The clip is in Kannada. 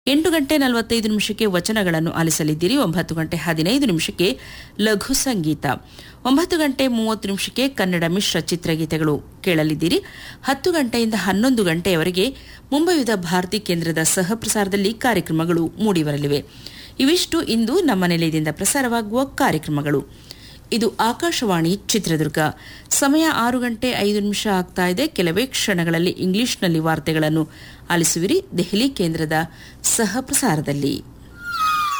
ಎಂಟು ಗಂಟೆ ನಲವತ್ತೈದು ನಿಮಿಷಕ್ಕೆ ವಚನಗಳನ್ನು ಆಲಿಸಲಿದ್ದೀರಿ ಒಂಬತ್ತು ಗಂಟೆ ಹದಿನೈದು ನಿಮಿಷಕ್ಕೆ ಲಘು ಸಂಗೀತ ಒಂಬತ್ತು ಗಂಟೆ ಮೂವತ್ತು ನಿಮಿಷಕ್ಕೆ ಕನ್ನಡ ಮಿಶ್ರ ಚಿತ್ರಗೀತೆಗಳು ಕೇಳಲಿದ್ದೀರಿ ಹತ್ತು ಗಂಟೆಯಿಂದ ಹನ್ನೊಂದು ಗಂಟೆಯವರೆಗೆ ಮುಂಬೈದ ಭಾರತಿ ಕೇಂದ್ರದ ಸಹಪ್ರಸಾರದಲ್ಲಿ ಕಾರ್ಯಕ್ರಮಗಳು ಮೂಡಿಬರಲಿವೆ ಇವಿಷ್ಟು ಇಂದು ನಮ್ಮ ನಿಲಯದಿಂದ ಪ್ರಸಾರವಾಗುವ ಕಾರ್ಯಕ್ರಮಗಳು ಇದು ಆಕಾಶವಾಣಿ ಚಿತ್ರದುರ್ಗ ಸಮಯ ಆರು ಗಂಟೆ ಐದು ನಿಮಿಷ ಆಗ್ತಾ ಇದೆ ಕೆಲವೇ ಕ್ಷಣಗಳಲ್ಲಿ ಇಂಗ್ಲಿಷ್ನಲ್ಲಿ ವಾರ್ತೆಗಳನ್ನು ಆಲಿಸುವಿರಿ ದೆಹಲಿ ಕೇಂದ್ರದ ಸಹ ಪ್ರಸಾರದಲ್ಲಿ